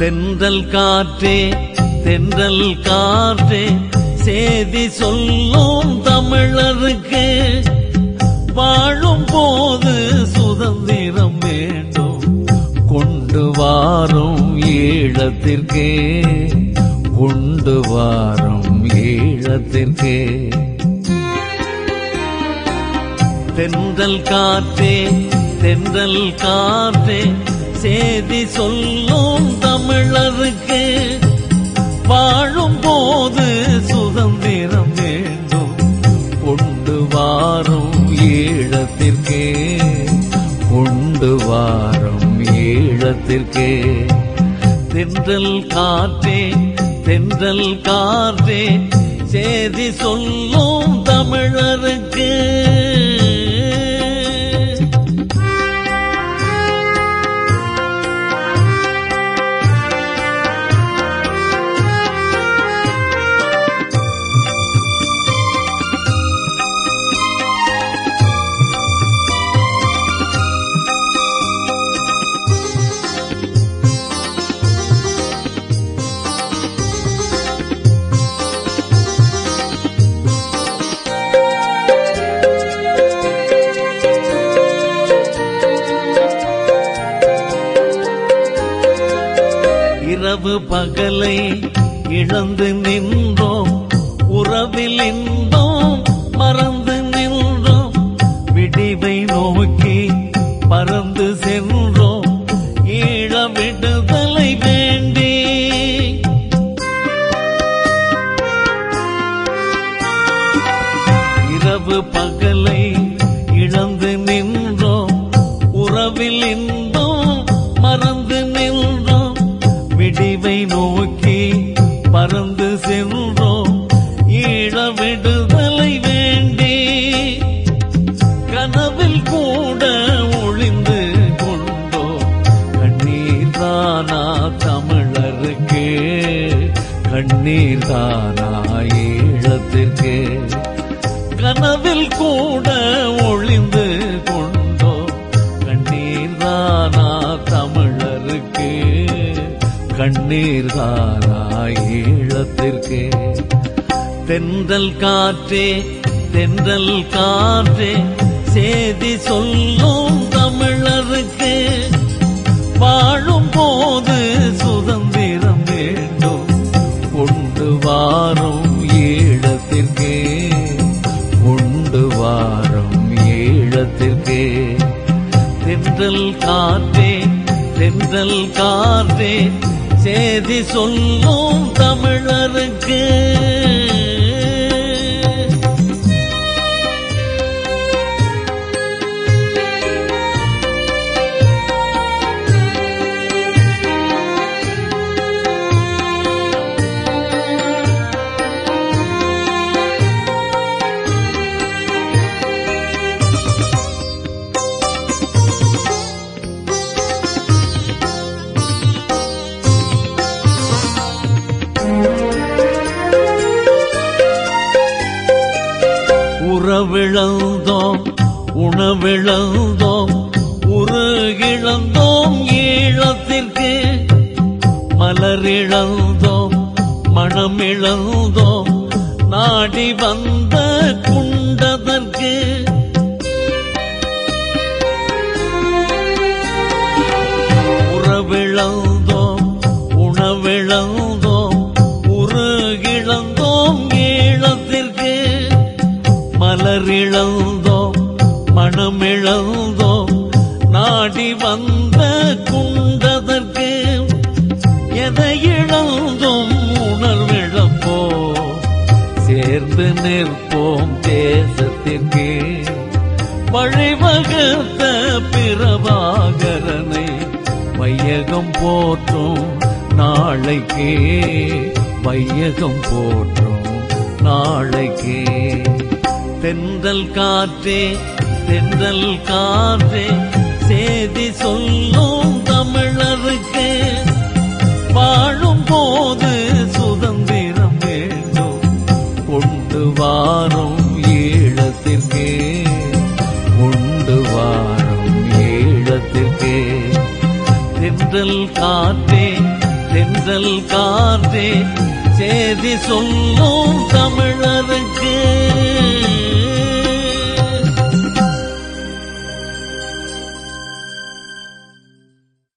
தென்றல் காற்றே தென்றல் காற்றே சேதி சொல்லும் தமிழருக்கு வாழும் போது சுதந்திரம் வேண்டும் கொண்டு வாரும் ஈழத்திற்கே கொண்டு வாரும் ஈழத்திற்கே தென்றல் காற்றே தென்றல் காற்றே சேதி சொல்லும் தமிழருக்கு வாழும் போது சுதந்திரம் வேண்டும் கொண்டு வாரும் ஈழத்திற்கே கொண்டு வாரும் ஈழத்திற்கே தென்றல் காற்றே தென்றல் காற்றே சேதி சொல்லும் தமிழருக்கு இரவு பகலை இழந்து நின்றோம் உறவில் இன்பம் மறந்து நின்றோம் விடிவை நோக்கி பறந்து சென்றோம் ஈழ விடுதலை வேண்டி இரவு பகலை இழந்து நின்றோம் உறவில் இன்பம் மறந்து நின்றோம் விடிவை நோக்கி பறந்து சென்றோம் ஈழ விடுதலை வேண்டி கனவில் கூட ஒளிந்து கொண்டோம் கண்ணீர் தானா தமிழருக்கு கண்ணீர் தானா ஈழத்திற்கு கனவில் கூட ஒளிந்து கொண்டோம் கண்ணீர் தானா தமிழருக்கு கண்ணீர் தானா ஈழத்திற்கு தென்றல் காற்றே தென்றல் காற்றே சேதி சொல்லும் தமிழருக்கு வாழும் போது சுதந்திரம் வேண்டும் கொண்டு வாரும் ஈழத்திற்கே கொண்டு வாரும் ஈழத்திற்கே தென்றல் காற்றே தென்றல் காற்றே சேதி சொல்லும் தமிழருக்கு உறவிழந்தோம் உணவிழந்தோம் உருகிழந்தோம் ஈழத்திற்கு மலரிழந்தோம் மணமிழந்தோம் நாடி வந்த குண்டதற்கு உறவிழந்தோம் உணவிழந்தோம் உருகிழந்தோம் ஈழத்திற்கு மலரிழந்தோம் மணமிழந்தோம் நாடி வந்த குண்டதற்கு எதை இழந்தும் உணர்விழப்போம் சேர்ந்து நிற்போம் தேசத்திற்கு வழிவகுத்த பிரபாகரனை வையகம் போற்றும் நாளைக்கே வையகம் போற்றும் நாளைக்கே தென்றல் காற்றே தென்றல் காற்றே சேதி சொல்லும் தமிழருக்கு வாழும் போது சுதந்திரம் வேண்டும் கொண்டு வாரும் ஈழத்திற்கே கொண்டு வாரும் ஈழத்திற்கே தென்றல் காற்றே தென்றல் காற்றே சேதி சொல்லும் தமிழ